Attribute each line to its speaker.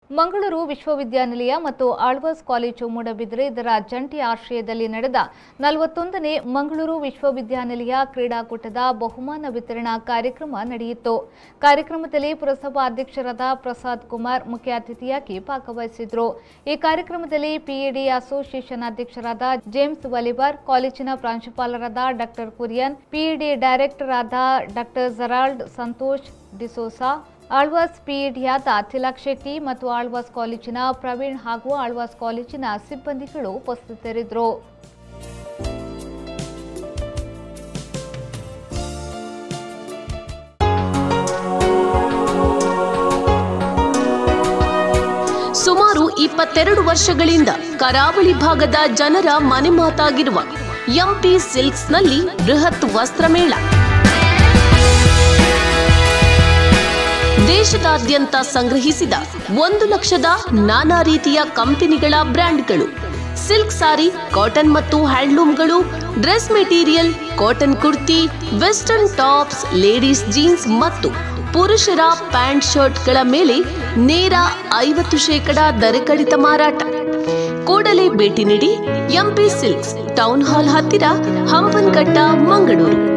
Speaker 1: ಮಂಗಳೂರು ವಿಶ್ವವಿದ್ಯಾನಿಲಯ ಮತ್ತು ಆಳ್ವಾಸ್ ಕಾಲೇಜು ಮೂಡಬಿದ್ರೆ ಇದರ ಜಂಟಿ ಆಶ್ರಯದಲ್ಲಿ ನಡೆದ ನಲವತ್ತೊಂದನೇ ಮಂಗಳೂರು ವಿಶ್ವವಿದ್ಯಾನಿಲಯ ಕ್ರೀಡಾಕೂಟದ ಬಹುಮಾನ ವಿತರಣಾ ಕಾರ್ಯಕ್ರಮ ನಡೆಯಿತು ಕಾರ್ಯಕ್ರಮದಲ್ಲಿ ಪುರಸಭಾ ಅಧ್ಯಕ್ಷರಾದ ಪ್ರಸಾದ್ ಕುಮಾರ್ ಮುಖ್ಯ ಅತಿಥಿಯಾಗಿ ಭಾಗವಹಿಸಿದ್ರು ಈ ಕಾರ್ಯಕ್ರಮದಲ್ಲಿ ಪಿಇಡಿ ಅಸೋಸಿಯೇಷನ್ ಅಧ್ಯಕ್ಷರಾದ ಜೇಮ್ಸ್ ವಲಿಬಾರ್ ಕಾಲೇಜಿನ ಪ್ರಾಂಶುಪಾಲರಾದ ಡಾಕ್ಟರ್ ಕುರಿಯನ್ ಪಿಇಡಿ ಡೈರೆಕ್ಟರ್ ಆದ ಡಾಕ್ಟರ್ ಜರಾಲ್ಡ್ ಸಂತೋಷ್ ಡಿಸೋಸಾ ಆಳ್ವಾಸ್ ಪಿಇಡಿಯಾದ ತಿಲಕ್ ಶೆಟ್ಟಿ ಮತ್ತು ಆಳ್ವಾಸ್ ಕಾಲೇಜಿನ ಪ್ರವೀಣ್ ಹಾಗೂ ಆಳ್ವಾಸ್ ಕಾಲೇಜಿನ ಸಿಬ್ಬಂದಿಗಳು ಉಪಸ್ಥಿತರಿದ್ದರು
Speaker 2: ಸುಮಾರು ಇಪ್ಪತ್ತೆರಡು ವರ್ಷಗಳಿಂದ ಕರಾವಳಿ ಭಾಗದ ಜನರ ಮನೆ ಮಾತಾಗಿರುವ ಎಂಪಿ ಸಿಲ್ಕ್ಸ್ನಲ್ಲಿ ಬೃಹತ್ ವಸ್ತ್ರಮೇಳ ದೇಶದಾದ್ಯಂತ ಸಂಗ್ರಹಿಸಿದ ಒಂದು ಲಕ್ಷದ ನಾನಾ ರೀತಿಯ ಕಂಪನಿಗಳ ಬ್ರ್ಯಾಂಡ್ಗಳು ಸಿಲ್ಕ್ ಸಾರಿ ಕಾಟನ್ ಮತ್ತು ಹ್ಯಾಂಡ್ಲೂಮ್ಗಳು dress material cotton kurti western tops ladies jeans ಮತ್ತು ಪುರುಷರ ಪ್ಯಾಂಟ್ ಶರ್ಟ್ಗಳ ಮೇಲೆ ನೇರ ಐವತ್ತು ಶೇಕಡ ದರ ಕಡಿತ ಮಾರಾಟ ಕೂಡಲೇ ಭೇಟಿ ನೀಡಿ ಎಂಪಿ ಸಿಲ್ಕ್ಸ್ ಟೌನ್ ಹಾಲ್ ಹತ್ತಿರ ಹಂಪನಕಟ್ಟ ಮಂಗಳೂರು